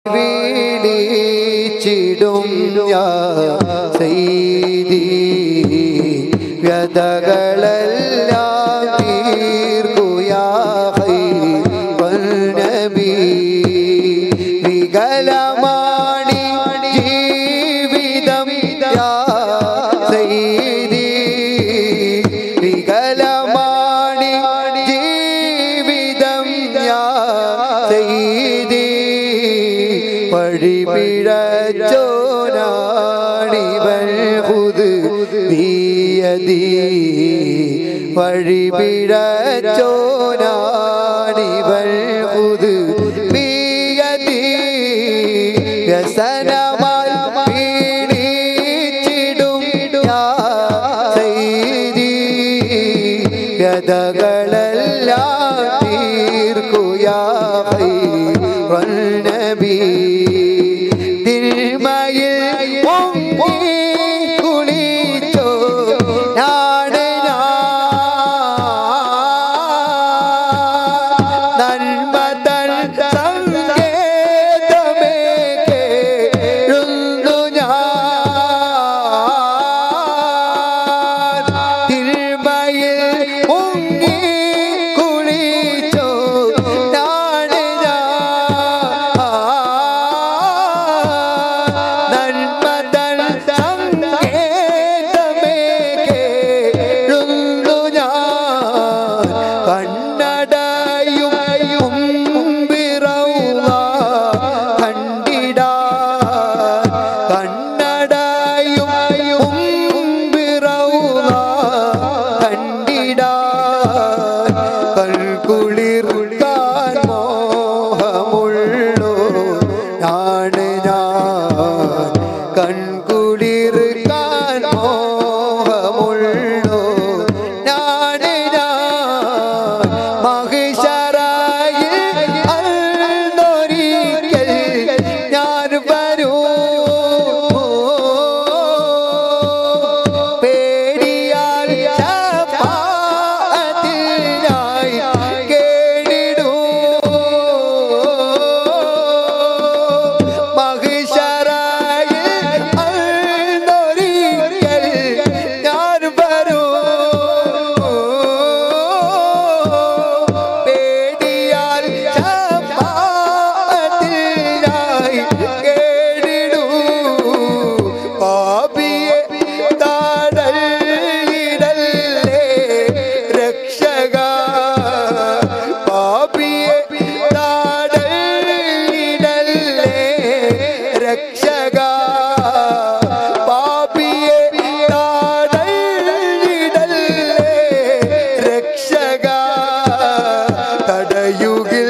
വീടിച്ചിടും യാ സൈദി വ്യതകളെല്ലാം തീർക്കുയാ ഖൈറൻ നബി വികലമാണി ജീവിതം യാ സൈദി വികലമാണി ജീവിതം യാ സൈദി വഴിപിഴച്ചോനാണിവൻ ഹുദ് ബിയദി വഴിപിഴച്ചോനാണിവൻ ഹുദ് ബിയദി വ്യസനമാൽ പീഡിച്ചിടും യാ സൈദി ഗതകളെല്ലാം തീർക്കുയാ ഖൈറൻ നബി തിന്മയിൽ പൊങ്ങി കുളിച്ചോ നാട് നന്മതൻ സങ്കേതമേ കേഴുന്നു ഞാൻ തിരുമയിൽ മുങ്ങി കുളിച്ചോ നാട് നന്മതൻ സങ്കേതമേ കേഴുന്നു ഞാൻ കണ്ണടയും മുമ്പിറവുക കണ്ടിടാ കണ്ണടയും മുമ്പിറവുക കണ്ടിടാ കൺകുളിർക്കാൻ മോഹമുള്ളോ ആണ് ഞാൻ കൺകുളിർക്കാൻ മോഹമുള്ളോ ഞാണ് ഞാൻ മഹിഷറായിൽ അന്നൊരിക്കൽ ഞാൻ വരൂ പേടിയാൽ ശഫാഅത്തിനായി കേടിടൂ മഹിഷറായിൽ അന്നൊരിക്കൽ ഞാൻ വരൂ പേടിയാൽ ശഫാഅത്തിനായി കേടിടൂ പാപിയെ താടലിടല്ലേ രക്ഷക പാപിയെ താടലിടല്ലേ രക്ഷക പാപിയെ താടലിടല്ലേ രക്ഷക തടയുകിൽ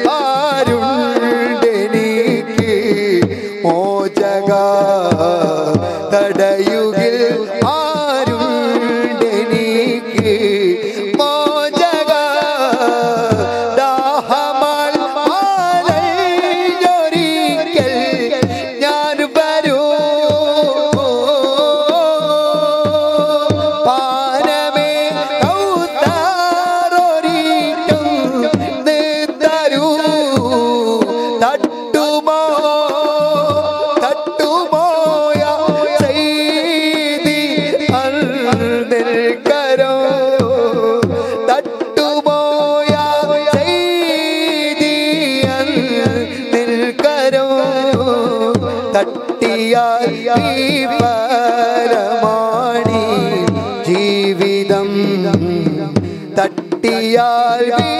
ആരുണ്ടെനിക്ക് മോചക തടയുകിൽ ആരുണ്ടെനിക്ക് മോചക ദാഹമാൽ മാലയൊരിക്കൽ ഞാൻ വരൂ പാനമേ കൗത്താറൊരിക്കും തരൂ തട്ടുമോ തട്ടുമോയ ചെയ്തി അൽക്കരോ തട്ടുമോയ ചെയ്തി അൽക്കരോ തട്ടിയാൽ ഈ പരമാണി ജീവിതം തട്ടിയാൽ ഈ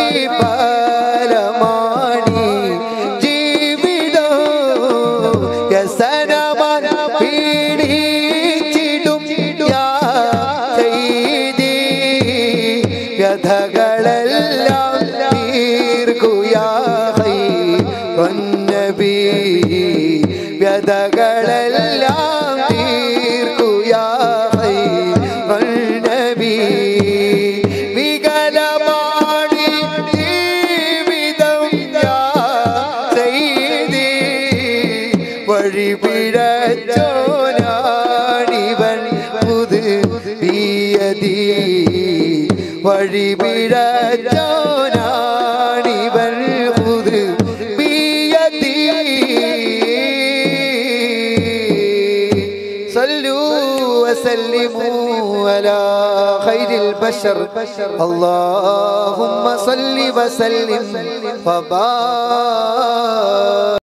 പരമാണി ജീവിതം വ്യസനമാൻ പീഡിച്ചിടും യാ ചെയ്തി വ്യഥകളെല്ലാം തീർക്കുയാ നബി വ്യഥകളെല്ലാം തീർക്കുയാ നബി വികലമാണി ജീവിതം യാ ചെയ്തി വഴിപിഴച്ചോനാണിവൻ പുതു ബിയതി വഴിപിഴച്ചോനാണിവൻ പുതു ബിയതി صلوا وسلموا على خير البشر اللهم صل وسلم وبارك